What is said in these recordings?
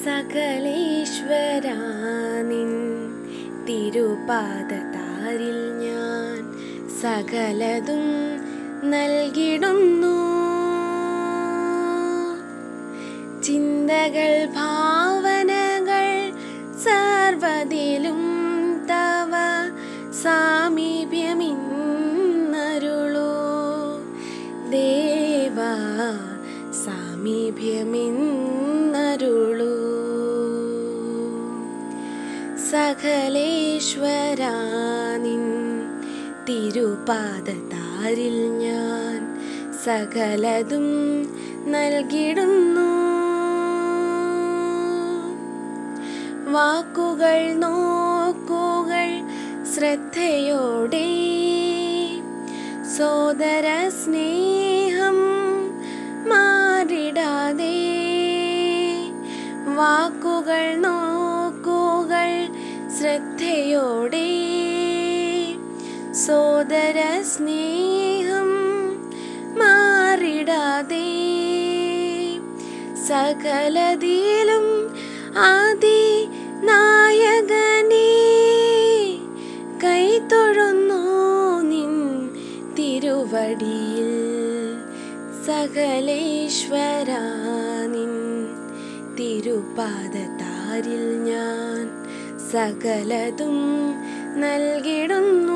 സകലേശ്വരാനിൻ തിരുപാദതാരിൽ ഞാൻ സകലതും നൽകിടുന്നു ചിന്തകൾ ഭാവനകൾ സർവതിലും തവ സാമീപ്യമിന്നരുളൂ ദേവാ സാമീപ്യമിന്നരുളൂ സകലേശ്വരാനിൻ തിരുപാദതാരിൽ ഞാൻ സകലതും നൽകിടുന്നു വാക്കുകൾ നോക്കുകൾ ശ്രദ്ധയോടെ സോദര സ്നേഹം മാറിടാതെ വാക്കുകൾ നോക്കുകൾ ശ്രദ്ധയോടെ സോദര സ്നേഹം മാറിടാതെ സകലതിലും ആദി നായകനേ കൈത്തൊഴുന്നു നിൻ തിരുവടിയിൽ സകലേശ്വര നിൻ തിരുപാദതാരിൽ ഞാൻ സകലതും നൽകിടുന്നു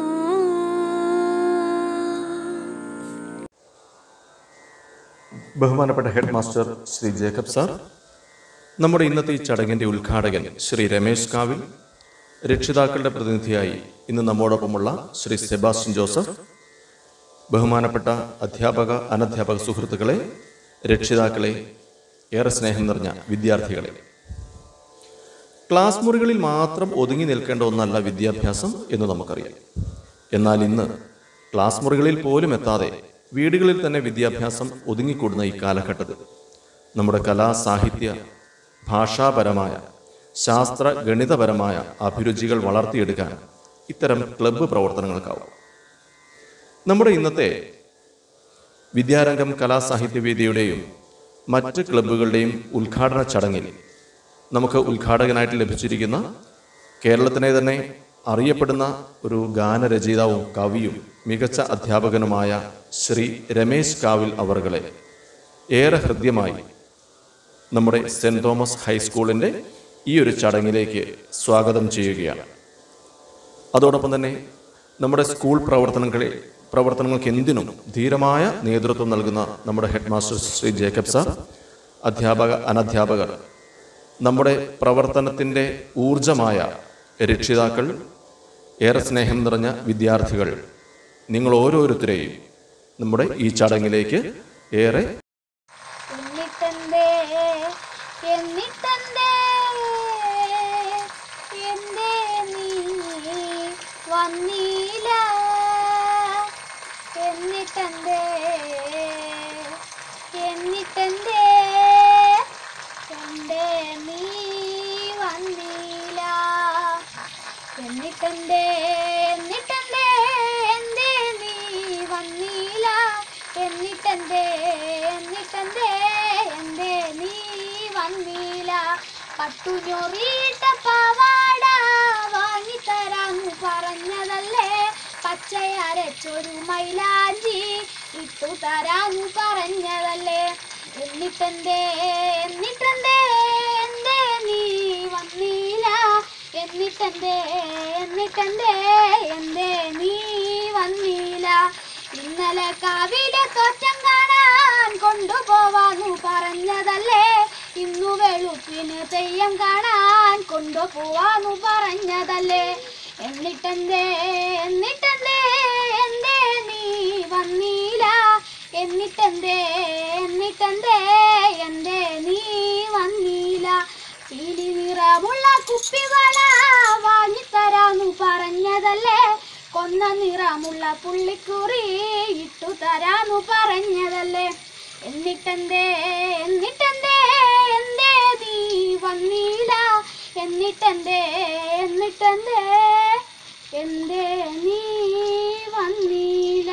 ബഹുമാനപ്പെട്ട head master Shri Jacob sir നമ്മുടെ ഇന്നത്തെ ഈ ചടങ്ങിന്റെ ഉദ്ഘാടകൻ ശ്രീ രമേശ് കാവിൽ രക്ഷിതാക്കളുടെ പ്രതിനിധിയായി ഇന്ന് നമ്മോടൊപ്പമുള്ള ശ്രീ സെബാസ്റ്റ്യൻ ജോസഫ് ബഹുമാനപ്പെട്ട അധ്യാപക അനധ്യാപക സുഹൃത്തുക്കളെ രക്ഷിതാക്കളെ ഏറെ സ്നേഹം നിറഞ്ഞ വിദ്യാർത്ഥികളെ ക്ലാസ് മുറികളിൽ മാത്രം ഒതുങ്ങി നിൽക്കേണ്ട ഒന്നല്ല വിദ്യാഭ്യാസം എന്ന് നമുക്കറിയാം എന്നാൽ ഇന്ന് ക്ലാസ് മുറികളിൽ പോലും എത്താതെ വീടുകളിൽ തന്നെ വിദ്യാഭ്യാസം ഒതുങ്ങിക്കൂടുന്ന ഈ കാലഘട്ടത്തിൽ നമ്മുടെ കലാ സാഹിത്യ ഭാഷാപരമായ ശാസ്ത്ര ഗണിതപരമായ അഭിരുചികൾ വളർത്തിയെടുക്കാൻ ഇത്തരം ക്ലബ്ബ് പ്രവർത്തനങ്ങൾക്കാവും നമ്മുടെ ഇന്നത്തെ വിദ്യാരംഗം കലാസാഹിത്യവേദിയുടെയും മറ്റ് ക്ലബ്ബുകളുടെയും ഉദ്ഘാടന ചടങ്ങിൽ നമുക്ക് ഉദ്ഘാടകനായിട്ട് ലഭിച്ചിരിക്കുന്ന കേരളത്തിനെ തന്നെ അറിയപ്പെടുന്ന ഒരു ഗാനരചയിതാവും കവിയും മികച്ച അധ്യാപകനുമായ ശ്രീ രമേശ് കാവിൽ അവർകളെ ഏറെ ഹൃദ്യമായി നമ്മുടെ സെൻറ് തോമസ് ഹൈസ്കൂളിൻ്റെ ഈ ഒരു ചടങ്ങിലേക്ക് സ്വാഗതം ചെയ്യുകയാണ് അതോടൊപ്പം തന്നെ നമ്മുടെ സ്കൂൾ പ്രവർത്തനങ്ങളിൽ പ്രവർത്തനങ്ങൾക്ക് എന്തിനും ധീരമായ നേതൃത്വം നൽകുന്ന നമ്മുടെ head master Shri Jacob sir അധ്യാപക അനധ്യാപകർ നമ്മുടെ പ്രവർത്തനത്തിൻ്റെ ഊർജമായ രക്ഷിതാക്കൾ ഏറെ സ്നേഹം നിറഞ്ഞ വിദ്യാർത്ഥികൾ നിങ്ങൾ ഓരോരുത്തരെയും നമ്മുടെ ഈ ചടങ്ങിലേക്ക് ഏറെ എന്നിട്ടെന്തേ എന്നിട്ടെന്തേ എന്തേ നീ വന്നീല എന്നിട്ടെന്തേ എന്നിട്ടെന്തേ എന്തേ നീ വന്നീല എന്നിട്ടെന്തേ എന്നിട്ടെന്തേ എന്തേ നീ വന്നീല എന്നിട്ടെന്തേ എന്നിട്ടെന്തേ എന്തേ നീ വന്നീല പട്ടുഞ്ഞൊറിയിട്ട പാവാട വാങ്ങിത്തരാന്ന് പറഞ്ഞതല്ലേ പച്ചയരച്ചൊരു മൈലാഞ്ചി ഇട്ടു തരാന്ന് പറഞ്ഞതല്ലേ എന്നിട്ടെന്തേ എന്നിട്ടെന്തേ എന്തേ നീ വന്നീല എന്നിട്ടെന്തേ എന്നിട്ടെന്തേ എന്തേ നീ വന്നീല ഇന്നലെ കാവിലെ തോറ്റം കാണാൻ കൊണ്ടുപോവാന്നു പറഞ്ഞതല്ലേ ഇന്നു വെളുപ്പിന് തെയ്യം കാണാൻ കൊണ്ടുപോവാന്നു പറഞ്ഞതല്ലേ എന്നിട്ടെന്തേ എന്നിട്ടെന്തേ എന്തേ നീ വന്നീല എന്നിട്ടെന്തേ എന്നിട്ടെന്തേ എന്തേ നീ വന്നീല പീലി നിറമുള്ള കുപ്പിവള വാങ്ങിത്തരാന്നു പറഞ്ഞതല്ലേ കൊന്ന നിറമുള്ള പുള്ളിക്കുറി ഇട്ടു തരാന്നു പറഞ്ഞതല്ലേ എന്നിട്ടെന്തേ എന്നിട്ടെന്തേ എന്തേ നീ വന്നീല എന്നിട്ടെന്തേ എന്നിട്ടെന്തേ എന്തേ നീ വന്നീല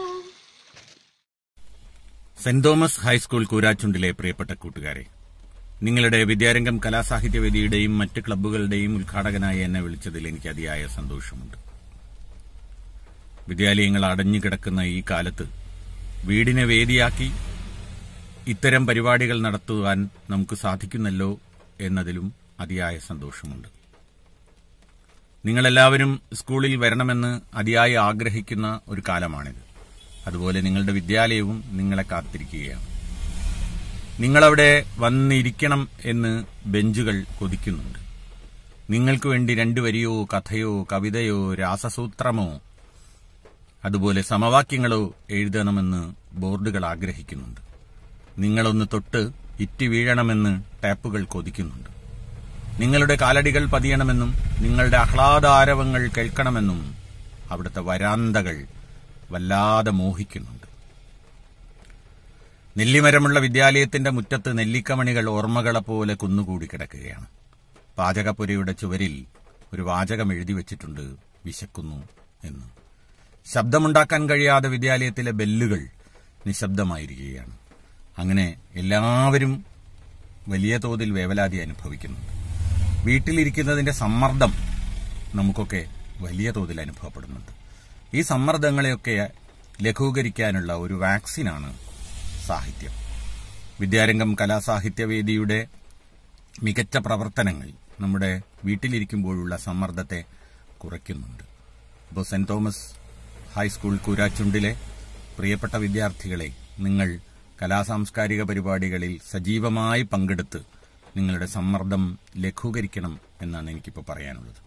സെന്റ് തോമസ് ഹൈസ്കൂൾ കൂരാച്ചുണ്ടിലെ പ്രിയപ്പെട്ട കൂട്ടുകാരെ നിങ്ങളുടെ വിദ്യാരംഗം കലാസാഹിത്യവേദിയുടെയും മറ്റ് ക്ലബ്ബുകളുടെയും ഉദ്ഘാടകനായി എന്നെ വിളിച്ചതിൽ എനിക്ക് അതിയായ സന്തോഷമുണ്ട് വിദ്യാലയങ്ങൾ അടഞ്ഞുകിടക്കുന്ന ഈ കാലത്ത് വീടിനെ വേദിയാക്കി ഇത്തരം പരിപാടികൾ നടത്തുവാൻ നമുക്ക് സാധിക്കുന്നല്ലോ എന്നതിലും അതിയായ സന്തോഷമുണ്ട് നിങ്ങളെല്ലാവരും സ്കൂളിൽ വരണമെന്ന് അതിയായി ആഗ്രഹിക്കുന്ന ഒരു കാലമാണിത് അതുപോലെ നിങ്ങളുടെ വിദ്യാലയവും നിങ്ങളെ കാത്തിരിക്കുകയാണ് നിങ്ങളവിടെ വന്നിരിക്കണം എന്ന് ബെഞ്ചുകൾ കൊതിക്കുന്നുണ്ട് നിങ്ങൾക്ക് വേണ്ടി രണ്ടു വരിയോ കഥയോ കവിതയോ രാസസൂത്രമോ അതുപോലെ സമവാക്യങ്ങളോ എഴുതണമെന്ന് ബോർഡുകൾ ആഗ്രഹിക്കുന്നുണ്ട് നിങ്ങളൊന്ന് തൊട്ട് ഇറ്റി വീഴണമെന്ന് ടാപ്പുകൾ കൊതിക്കുന്നുണ്ട് നിങ്ങളുടെ കാലടികൾ പതിയണമെന്നും നിങ്ങളുടെ ആഹ്ലാദാരവങ്ങൾ കേൾക്കണമെന്നും അവിടുത്തെ വരാന്തകൾ വല്ലാതെ മോഹിക്കുന്നുണ്ട് നെല്ലിമരമുള്ള വിദ്യാലയത്തിന്റെ മുറ്റത്ത് നെല്ലിക്കമണികൾ ഓർമ്മകളെ പോലെ കുന്നുകൂടി കിടക്കുകയാണ് പാചകപ്പുരയുടെ ചുവരിൽ ഒരു വാചകം എഴുതി വെച്ചിട്ടുണ്ട് വിശക്കുന്നു എന്ന് ശബ്ദമുണ്ടാക്കാൻ കഴിയാതെ വിദ്യാലയത്തിലെ ബെല്ലുകൾ നിശബ്ദമായിരിക്കുകയാണ് അങ്ങനെ എല്ലാവരും വലിയ തോതിൽ വേവലാതി അനുഭവിക്കുന്നുണ്ട് വീട്ടിലിരിക്കുന്നതിന്റെ സമ്മർദ്ദം നമുക്കൊക്കെ വലിയ തോതിൽ അനുഭവപ്പെടുന്നുണ്ട് ഈ സമ്മർദ്ദങ്ങളെയൊക്കെ ലഘൂകരിക്കാനുള്ള ഒരു വാക്സിനാണ് സാഹിത്യം വിദ്യാരംഗം കലാസാഹിത്യവേദിയുടെ മികച്ച പ്രവർത്തനങ്ങൾ നമ്മുടെ വീട്ടിലിരിക്കുമ്പോഴുള്ള സമ്മർദ്ദത്തെ കുറയ്ക്കുന്നുണ്ട് ഇപ്പോൾ സെന്റ് തോമസ് ഹൈസ്കൂൾ കൂരാച്ചുണ്ടിലെ പ്രിയപ്പെട്ട വിദ്യാർത്ഥികളെ നിങ്ങൾ കലാസാംസ്കാരിക പരിപാടികളിൽ സജീവമായി പങ്കെടുത്ത് നിങ്ങളുടെ സമ്മർദ്ദം ലഘൂകരിക്കണം എന്നാണ് എനിക്കിപ്പോൾ പറയാനുള്ളത്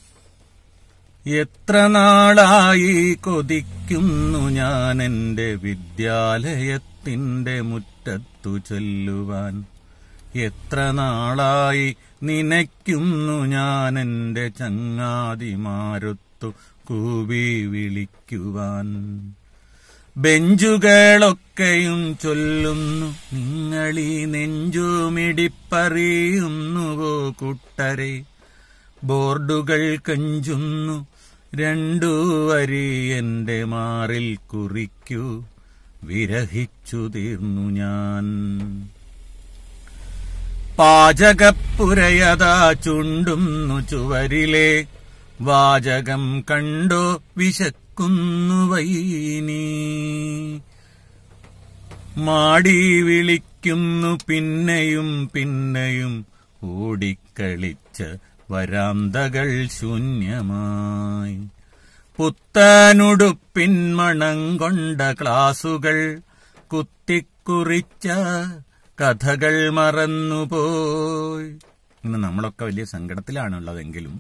എത്ര നാളായി കൊതിക്കുന്നു ഞാൻ എന്റെ വിദ്യാലയത്തിന്റെ മുറ്റത്തു ചെല്ലുവാൻ എത്ര നാളായി നനയ്ക്കുന്നു ഞാൻ എന്റെ ചങ്ങാതിമാരൊത്തു കൂവി വിളിക്കുവാൻ ബെഞ്ചുകളൊക്കെയും ചൊല്ലുന്നു നിങ്ങളീ നെഞ്ചുമിടിപ്പറിയുന്നുവോ കുട്ടരെ ബോർഡുകൾ കഞ്ചുന്നു രണ്ടു വരി എന്റെ മാറിൽ കുറിക്കൂ വിരഹിച്ചു തീർന്നു ഞാൻ പാചകപ്പുരയതാ ചുണ്ടുന്നു ചുവരിലെ വാചകം കണ്ടോ വിശക്കുന്നു വൈനീ മാടി വിളിക്കുന്നു പിന്നെയും പിന്നെയും ഓടിക്കളിച്ച വരാന്തകൾ ശൂന്യമായി പുത്തനുടുപ്പിൻ മണം കൊണ്ട ക്ലാസുകൾ കുത്തിക്കുറിച്ച കഥകൾ മറന്നുപോയി ഇന്ന് നമ്മളൊക്കെ വലിയ സങ്കടത്തിലാണുള്ളതെങ്കിലും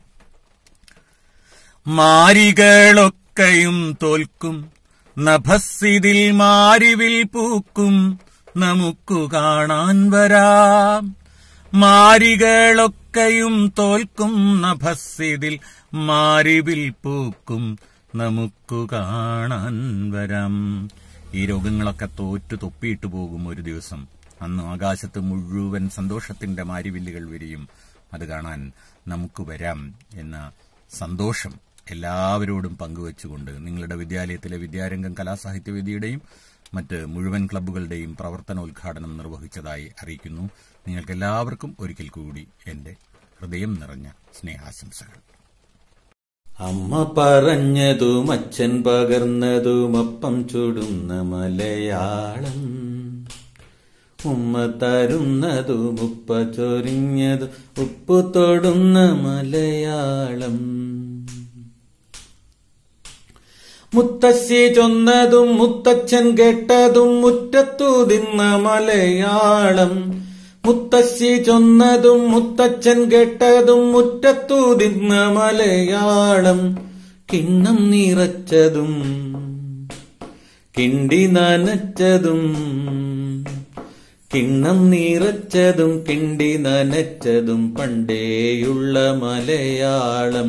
മാരികളൊക്കെയും തോൽക്കും നഭസ്സിതിൽ മാരിവിൽ പൂക്കും നമുക്കു കാണാൻ വരാം മാരികളൊക്കെയും തോൽക്കും നഭസ്സിതിൽ മാരിവിൽ പൂക്കും നമുക്കു കാണാൻ വരാം ഈ രോഗങ്ങളൊക്കെ തോറ്റു തൊപ്പിയിട്ട് പോകും ഒരു ദിവസം അന്ന് ആകാശത്ത് മുഴുവൻ സന്തോഷത്തിന്റെ മാരിവില്ലുകൾ വിരിയും അത് കാണാൻ നമുക്ക് വരാം എന്ന സന്തോഷം എല്ലാവരോടും പങ്കുവച്ചുകൊണ്ട് നിങ്ങളുടെ വിദ്യാലയത്തിലെ വിദ്യാരംഗം കലാസാഹിത്യവേദിയുടെയും മറ്റ് മുഴുവൻ ക്ലബ്ബുകളുടെയും പ്രവർത്തനോദ്ഘാടനം നിർവഹിച്ചതായി അറിയിക്കുന്നു നിങ്ങൾക്ക് എല്ലാവർക്കും ഒരിക്കൽ കൂടി എന്റെ ഹൃദയം നിറഞ്ഞ സ്നേഹാശംസകൾ അമ്മ പറഞ്ഞതും അച്ഛൻ പകർന്നതും അപ്പം ചുടുന്ന മലയാളം ഉമ്മ തരുന്നതും ഉപ്പ ചൊരിഞ്ഞതും ഉപ്പു തൊടുന്ന മലയാളം മുത്തശ്ശി ചൊന്നതും മുത്തച്ഛൻ കേട്ടതും മുറ്റത്തു തിന്ന മലയാളം മുത്തശ്ശി ചൊന്നതും മുത്തച്ഛൻ കേട്ടതും മുറ്റത്തു തിന്ന മലയാളം കിണ്ണം നിറച്ചതും കിണ്ടി നനച്ചതും കിണ്ണം നിറച്ചതും കിണ്ടി നനച്ചതും പണ്ടേയുള്ള മലയാളം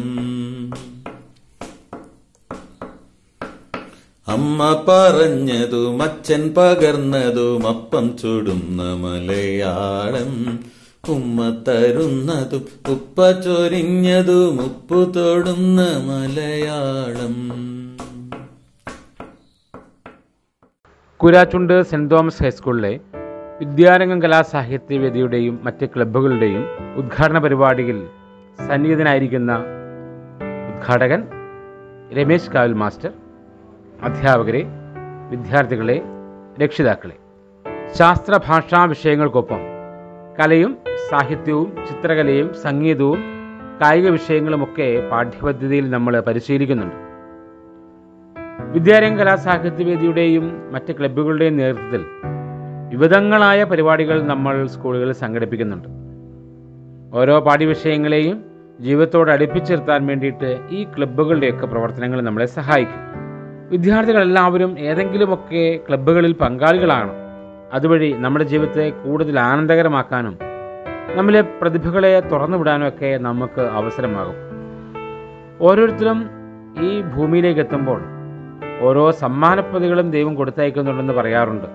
അമ്മ പറഞ്ഞതും അച്ഛൻ പകർന്നതും അപ്പം ചുടുന്ന മലയാളം ഉമ്മ തരുന്നതും ഉപ്പ ചൊരിഞ്ഞതും ഉപ്പു തൊടുന്ന മലയാളം കുരാച്ചുണ്ട് സെന്റ് തോമസ് ഹൈസ്കൂളിലെ വിദ്യാരംഗം കലാസാഹിത്യവേദിയുടെയും മറ്റ് ക്ലബ്ബുകളുടെയും ഉദ്ഘാടന പരിപാടിയിൽ സന്നിഹിതനായിരിക്കുന്ന ഉദ്ഘാടകൻ രമേശ് കാവൽ മാസ്റ്റർ അധ്യാപകരെ വിദ്യാർത്ഥികളെ രക്ഷിതാക്കളെ ശാസ്ത്ര ഭാഷാ വിഷയങ്ങൾക്കൊപ്പം കലയും സാഹിത്യവും ചിത്രകലയും സംഗീതവും കായിക വിഷയങ്ങളുമൊക്കെ പാഠ്യപദ്ധതിയിൽ നമ്മൾ പരിശീലിക്കുന്നുണ്ട് വിദ്യാരംഗ കലാസാഹിത്യവേദിയുടെയും മറ്റ് ക്ലബ്ബുകളുടെയും നേതൃത്വത്തിൽ വിവിധങ്ങളായ പരിപാടികൾ നമ്മൾ സ്കൂളുകളിൽ സംഘടിപ്പിക്കുന്നുണ്ട് ഓരോ പാഠ്യവിഷയങ്ങളെയും ജീവിതത്തോട് അടുപ്പിച്ചിരുത്താൻ വേണ്ടിയിട്ട് ഈ ക്ലബ്ബുകളുടെയൊക്കെ പ്രവർത്തനങ്ങൾ നമ്മളെ സഹായിക്കും വിദ്യാർത്ഥികളെല്ലാവരും ഏതെങ്കിലുമൊക്കെ ക്ലബ്ബുകളിൽ പങ്കാളികളാകണം അതുവഴി നമ്മുടെ ജീവിതത്തെ കൂടുതൽ ആനന്ദകരമാക്കാനും നമ്മിലെ പ്രതിഭകളെ തുറന്നുവിടാനും ഒക്കെ നമുക്ക് അവസരമാകും ഓരോരുത്തരും ഈ ഭൂമിയിലേക്ക് എത്തുമ്പോൾ ഓരോ സമ്മാനപ്പതികളും ദൈവം കൊടുത്തയക്കുന്നുണ്ടെന്ന് പറയാറുണ്ട്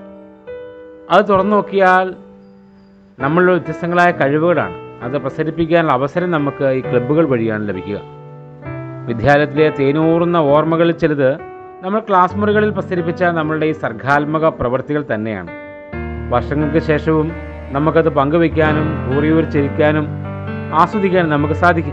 അത് തുറന്നു നോക്കിയാൽ നമ്മളുടെ വ്യത്യസ്തങ്ങളായ കഴിവുകളാണ് അത് പ്രസരിപ്പിക്കാനുള്ള അവസരം നമുക്ക് ഈ ക്ലബ്ബുകൾ വഴിയാണ് ലഭിക്കുക വിദ്യാലയത്തിലെ തേനൂറുന്ന ഓർമ്മകളിൽ ചിലത് നമ്മൾ ക്ലാസ് മുറികളിൽ പ്രസരിപ്പിച്ച നമ്മളുടെ ഈ സർഗാത്മക പ്രവൃത്തികൾ തന്നെയാണ് വർഷങ്ങൾക്ക് ശേഷവും നമുക്കത് പങ്കുവയ്ക്കാനും ഊറിയൂരിച്ചിരിക്കാനും ആസ്വദിക്കാനും നമുക്ക് സാധിക്കും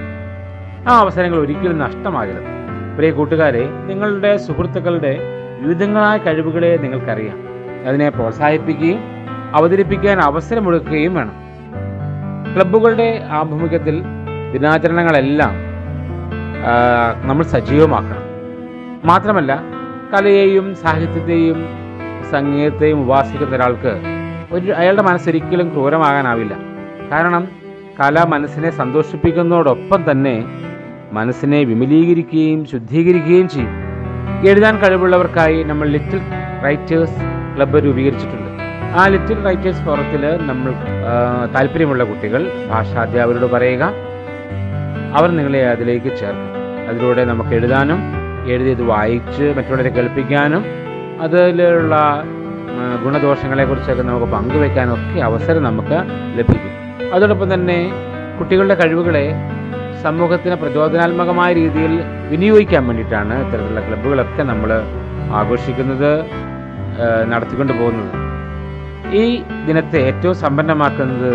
ആ അവസരങ്ങൾ ഒരിക്കലും നഷ്ടമാകരുത് പ്രിയ കൂട്ടുകാരെ നിങ്ങളുടെ സുഹൃത്തുക്കളുടെ വിവിധങ്ങളായ കഴിവുകളെ നിങ്ങൾക്കറിയാം അതിനെ പ്രോത്സാഹിപ്പിക്കുകയും അവതരിപ്പിക്കാൻ അവസരമൊടുക്കുകയും വേണം ക്ലബ്ബുകളുടെ ആഭിമുഖ്യത്തിൽ ദിനാചരണങ്ങളെല്ലാം ആ, നമ്മൾ സജീവമാക്കണം മാത്രമല്ല കലയെയും സാഹിത്യത്തെയും സംഗീതത്തെയും ഉപാസിക്കുന്ന ഒരാൾക്ക് ഒരു അയാളുടെ മനസ്സൊരിക്കലും ക്രൂരമാകാനാവില്ല കാരണം കല മനസ്സിനെ സന്തോഷിപ്പിക്കുന്നതോടൊപ്പം തന്നെ മനസ്സിനെ വിമലീകരിക്കുകയും ശുദ്ധീകരിക്കുകയും ചെയ്യും എഴുതാൻ കഴിവുള്ളവർക്കായി നമ്മൾ ലിറ്റിൽ റൈറ്റേഴ്സ് ക്ലബ്ബ് രൂപീകരിച്ചിട്ടുണ്ട് ആ ലിറ്റിൽ റൈറ്റേഴ്സ് ഫോറത്തിൽ നമ്മൾ ആ, താല്പര്യമുള്ള കുട്ടികൾ ഭാഷാധ്യാപകരോട് പറയുക അവർ നിങ്ങളെ അതിലേക്ക് ചേർക്കും അതിലൂടെ നമുക്ക് എഴുതാനും എഴുതിയത് വായിച്ച് മറ്റുള്ളവരെ കേൾപ്പിക്കാനും അതിലുള്ള ആ, ഗുണദോഷങ്ങളെക്കുറിച്ചൊക്കെ നമുക്ക് പങ്കുവെക്കാനും ഒക്കെ അവസരം നമുക്ക് ലഭിക്കും അതോടൊപ്പം തന്നെ കുട്ടികളുടെ കഴിവുകളെ സമൂഹത്തിന് പ്രചോദനാത്മകമായ രീതിയിൽ വിനിയോഗിക്കാൻ വേണ്ടിയിട്ടാണ് ഇത്തരത്തിലുള്ള ക്ലബ്ബുകളൊക്കെ നമ്മൾ ആഘോഷിക്കുന്നത് ആ, നടത്തിക്കൊണ്ട് പോകുന്നത് ഈ ദിനത്തെ ഏറ്റവും സമ്പന്നമാക്കുന്നത്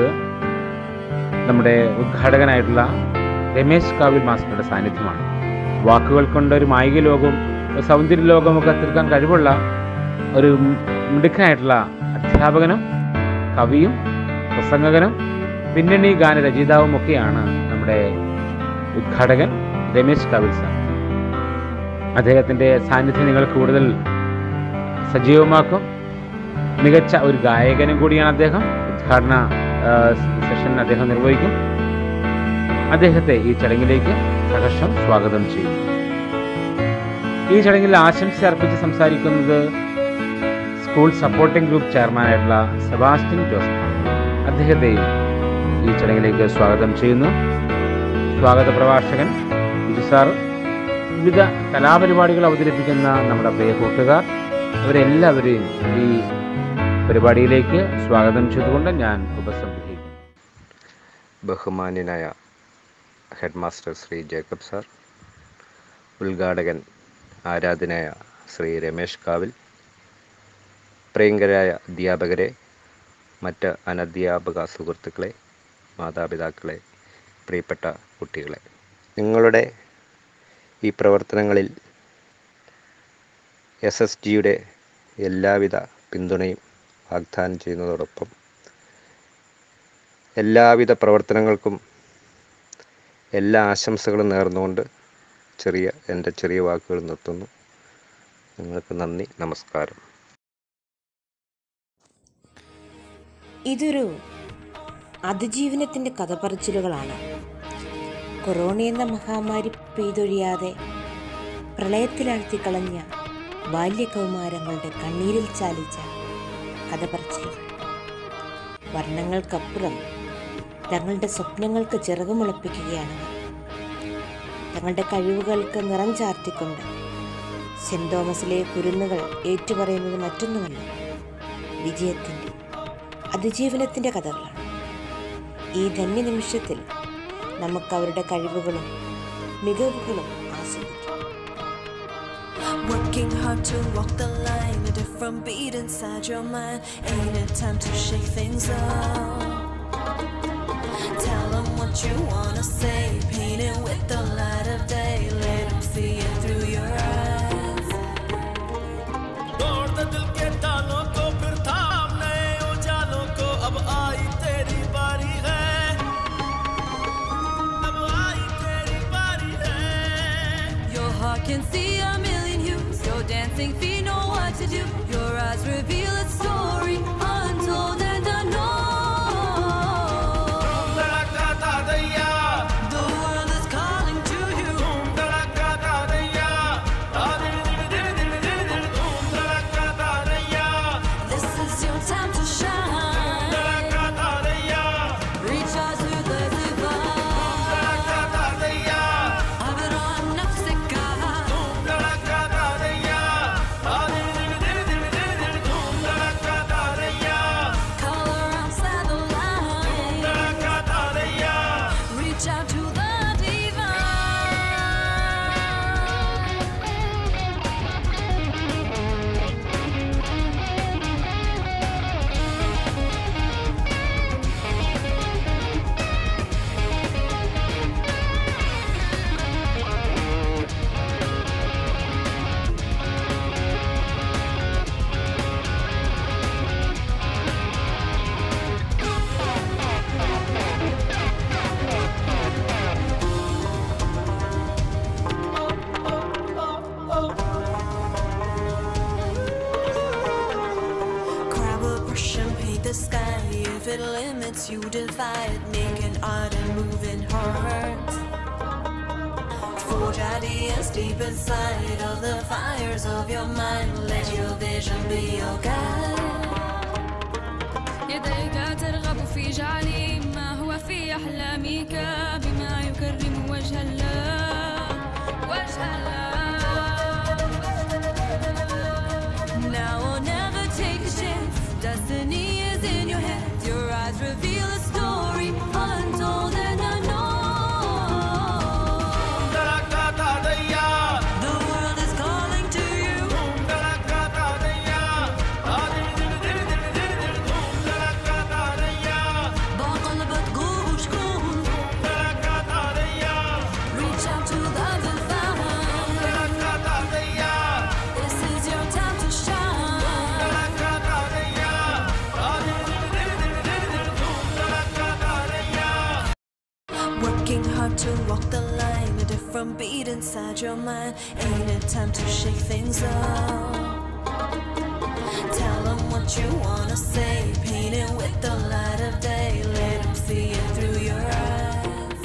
നമ്മുടെ ഉദ്ഘാടകനായിട്ടുള്ള രമേശ് കാവിൽ മാസ്റ്ററുടെ സാന്നിധ്യമാണ് വാക്കുകൾ കൊണ്ട് ഒരു മായിക ലോകവും ഒരു സൗന്ദര്യ ലോകമൊക്കെ തീർക്കാൻ കഴിവുള്ള ഒരു മിടുക്കനായിട്ടുള്ള അധ്യാപകനും കവിയും പ്രസംഗകനും പിന്നണി ഗാനരചയിതാവും ഒക്കെയാണ് നമ്മുടെ ഉദ്ഘാടകൻ രമേശ് കാവിൽ സാർ അദ്ദേഹത്തിൻ്റെ സാന്നിധ്യം നിങ്ങൾ കൂടുതൽ സജീവമാക്കും മികച്ച ഒരു ഗായകനും കൂടിയാണ് അദ്ദേഹം ഉദ്ഘാടന ആ, സെഷൻ അദ്ദേഹം നിർവഹിക്കും അദ്ദേഹത്തെ ഈ ചടങ്ങിലേക്ക് സഹർഷം സ്വാഗതം ചെയ്യും ഈ ചടങ്ങിൽ ആശംസ അർപ്പിച്ച് സംസാരിക്കുന്നത് സ്കൂൾ സപ്പോർട്ടിംഗ് ഗ്രൂപ്പ് ചെയർമാനായിട്ടുള്ള സെബാസ്റ്റ്യൻ ജോസഫ് അദ്ദേഹത്തെയും ഈ ചടങ്ങിലേക്ക് സ്വാഗതം ചെയ്യുന്നു സ്വാഗത പ്രഭാഷകൻ ബിജു സാർ വിവിധ കലാപരിപാടികൾ അവതരിപ്പിക്കുന്ന നമ്മുടെ പ്രിയ കൂട്ടുകാർ അവരെല്ലാവരെയും ഈ പരിപാടിയിലേക്ക് സ്വാഗതം ചെയ്തുകൊണ്ട് ഞാൻ ഉപസംഹരിക്കും ബഹുമാന്യനായ head master Shri Jacob sir ഉദ്ഘാടകൻ ആരാധനായ ശ്രീ രമേശ് കാവിൽ പ്രിയങ്കരായ അധ്യാപകരെ മറ്റ് അനധ്യാപക സുഹൃത്തുക്കളെ മാതാപിതാക്കളെ പ്രിയപ്പെട്ട കുട്ടികളെ നിങ്ങളുടെ ഈ പ്രവർത്തനങ്ങളിൽ എസ് എസ് ജിയുടെ എല്ലാവിധ പിന്തുണയും വാഗ്ദാനം ചെയ്യുന്നതോടൊപ്പം എല്ലാവിധ പ്രവർത്തനങ്ങൾക്കും എല്ലാ ആശംസകളും നേർന്നുകൊണ്ട് ചെറിയ എൻ്റെ ചെറിയ വാക്കുകൾ നിർത്തുന്നു നിങ്ങൾക്ക് നന്ദി നമസ്കാരം ഇതൊരു അതിജീവനത്തിൻ്റെ കഥ പറച്ചിലുകളാണ് കൊറോണ എന്ന മഹാമാരി പെയ്തൊഴിയാതെ പ്രളയത്തിലാഴ്ത്തിക്കളഞ്ഞ ബാല്യകൗമാരങ്ങളുടെ കണ്ണീരിൽ ചാലിച്ച കഥ പറച്ചിലുകൾ വർണ്ണങ്ങൾക്കപ്പുറം തങ്ങളുടെ സ്വപ്നങ്ങൾക്ക് ചിറകുമുളപ്പിക്കുകയാണവർ തങ്ങളുടെ കഴിവുകൾക്ക് നിറം ചാർത്തിക്കൊണ്ട് സെന്റ് തോമസിലെ കുരുന്നുകൾ ഏറ്റുപറയുന്നത് മറ്റൊന്നുമല്ല വിജയത്തിൻ്റെ അതിജീവനത്തിൻ്റെ കഥകളാണ് ഈ ധന്യ നിമിഷത്തിൽ നമുക്ക് അവരുടെ കഴിവുകളും മികവുകളും ആസ്വദിക്കാം What Working hard to walk the line, a different beat inside your mind. Ain't it time to shake things up? Tell them what you wanna say, paint it with the light of day. Let them see it through your eyes. तोड़ दे दिल के तालों को फिर थाम नए उजालों को अब आई तेरी बारी है अब आई तेरी बारी है Your heart can see a million hues. Your dancing feet know what to do. Your eyes reveal a story untold and unknown. धड़का दैया The world is calling to you. धड़का दैया आ दिल दिल दिल दिल दिल दिल धूम धड़का दैया This is your time to shine. धड़का दैया Reach out to the divine. धड़का दैया أبرأ نفسك. धड़का दैया आ दिल दिल दिल दिल दिल दिल धूम धड़का दैया Color outside the line. धड़का दैया Reach out to the Grab a brush and paint the sky. If it limits you, divide. Make an art and moving heart. Forge ideas deep inside of the fires of your mind. Let your vision be your guide. يديك ترغب في جعل ما هو في أحلامك بما يكرم وجه الله وجه الله Now or never take a chance. Destiny is in your hands. Your eyes reveal a story untold and unknown. धड़का दैया The world is calling to you. धड़का दैया आ दिल दिल दिल दिल दिल दिल धूम धड़का दैया بقلبك جوه شكون. धड़का दैया Reach out to the divine. धड़का दैया This is your time to shine. धड़का दैया आ दिल दिल दिल दिल दिल दिल धूम धड़का दैया Working hard to walk the line, a different beat inside your mind. Ain't it time to shake things up? Tell them what you wanna say, paint it with the light of day. Let them see it through your eyes.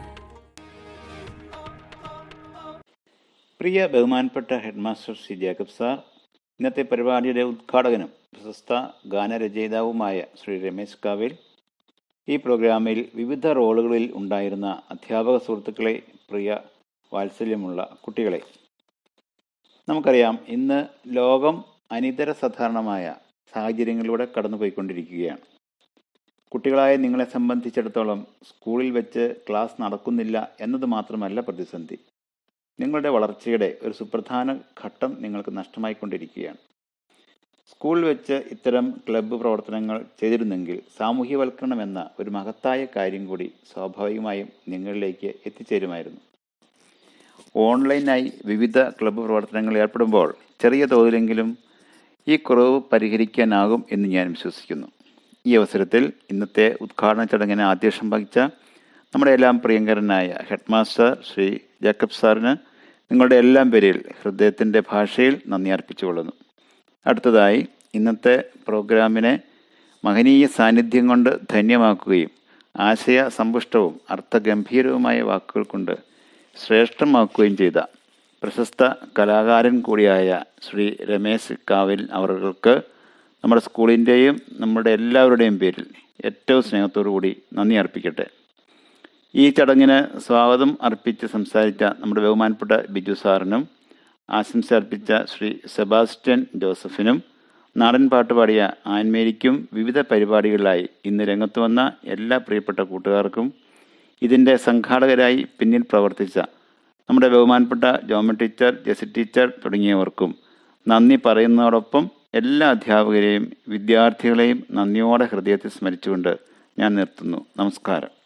പ്രിയ ബഹുമാനപ്പെട്ട head master Shri Jacob sir ഇന്നത്തെ പരിപാടിയുടെ ഉദ്ഘാടകനും പ്രശസ്ത ഗാനരചയിതാവുമായ ശ്രീ രമേശ് കാവേൽ ഈ പ്രോഗ്രാമിൽ വിവിധ റോളുകളിൽ ഉണ്ടായിരുന്ന അധ്യാപക സുഹൃത്തുക്കളെ പ്രിയ വാത്സല്യമുള്ള കുട്ടികളെ നമുക്കറിയാം ഇന്ന് ലോകം അനിതര സാധാരണമായ സാഹചര്യങ്ങളിലൂടെ കടന്നുപോയിക്കൊണ്ടിരിക്കുകയാണ് കുട്ടികളായ നിങ്ങളെ സംബന്ധിച്ചിടത്തോളം സ്കൂളിൽ വെച്ച് ക്ലാസ് നടക്കുന്നില്ല എന്നത് മാത്രമല്ല പ്രതിസന്ധി നിങ്ങളുടെ വളർച്ചയുടെ ഒരു സുപ്രധാന ഘട്ടം നിങ്ങൾക്ക് നഷ്ടമായിക്കൊണ്ടിരിക്കുകയാണ് സ്കൂളിൽ വെച്ച് ഇത്തരം ക്ലബ്ബ് പ്രവർത്തനങ്ങൾ ചെയ്തിരുന്നെങ്കിൽ സാമൂഹ്യവൽക്കരണം എന്ന ഒരു മഹത്തായ കാര്യം കൂടി സ്വാഭാവികമായും നിങ്ങളിലേക്ക് എത്തിച്ചേരുമായിരുന്നു ഓൺലൈനായി വിവിധ ക്ലബ്ബ് പ്രവർത്തനങ്ങളിൽ ഏർപ്പെടുമ്പോൾ ചെറിയ തോതിലെങ്കിലും ഈ കുറവ് പരിഹരിക്കാനാകും എന്ന് ഞാൻ വിശ്വസിക്കുന്നു ഈ അവസരത്തിൽ ഇന്നത്തെ ഉദ്ഘാടന ചടങ്ങിന് അധ്യക്ഷം വഹിച്ച നമ്മുടെ എല്ലാം പ്രിയങ്കരനായ ഹെഡ് മാസ്റ്റർ ശ്രീ ജേക്കബ് സാറിന് നിങ്ങളുടെ എല്ലാം പേരിൽ ഹൃദയത്തിൻ്റെ ഭാഷയിൽ നന്ദി അർപ്പിച്ചുകൊള്ളുന്നു അടുത്തതായി ഇന്നത്തെ പ്രോഗ്രാമിനെ മഹനീയ സാന്നിധ്യം കൊണ്ട് ധന്യമാക്കുകയും ആശയ സമ്പുഷ്ടവും അർത്ഥഗംഭീരവുമായ വാക്കുകൾ കൊണ്ട് ശ്രേഷ്ഠമാക്കുകയും ചെയ്ത പ്രശസ്ത കലാകാരൻ കൂടിയായ ശ്രീ രമേശ് കാവിൽ അവർക്ക് നമ്മുടെ സ്കൂളിൻ്റെയും നമ്മുടെ എല്ലാവരുടെയും പേരിൽ ഏറ്റവും സ്നേഹത്തോടു കൂടി നന്ദി അർപ്പിക്കട്ടെ ഈ ചടങ്ങിന് സ്വാഗതം അർപ്പിച്ച് സംസാരിച്ച നമ്മുടെ ബഹുമാനപ്പെട്ട ബിജു സാറിനും ആശംസ അർപ്പിച്ച ശ്രീ സെബാസ്റ്റ്യൻ ജോസഫിനും നാടൻ പാട്ട് പാടിയ ആൻമേരിക്കും വിവിധ പരിപാടികളിലായി ഇന്ന് രംഗത്ത് വന്ന എല്ലാ പ്രിയപ്പെട്ട കൂട്ടുകാർക്കും ഇതിൻ്റെ സംഘാടകരായി പിന്നിൽ പ്രവർത്തിച്ച നമ്മുടെ ബഹുമാനപ്പെട്ട ജോമൻ ടീച്ചർ ജെസി ടീച്ചർ തുടങ്ങിയവർക്കും നന്ദി പറയുന്നതോടൊപ്പം എല്ലാ അധ്യാപകരെയും വിദ്യാർത്ഥികളെയും നന്ദിയോടെ ഹൃദയത്തിൽ സ്മരിച്ചുകൊണ്ട് ഞാൻ നിർത്തുന്നു നമസ്കാരം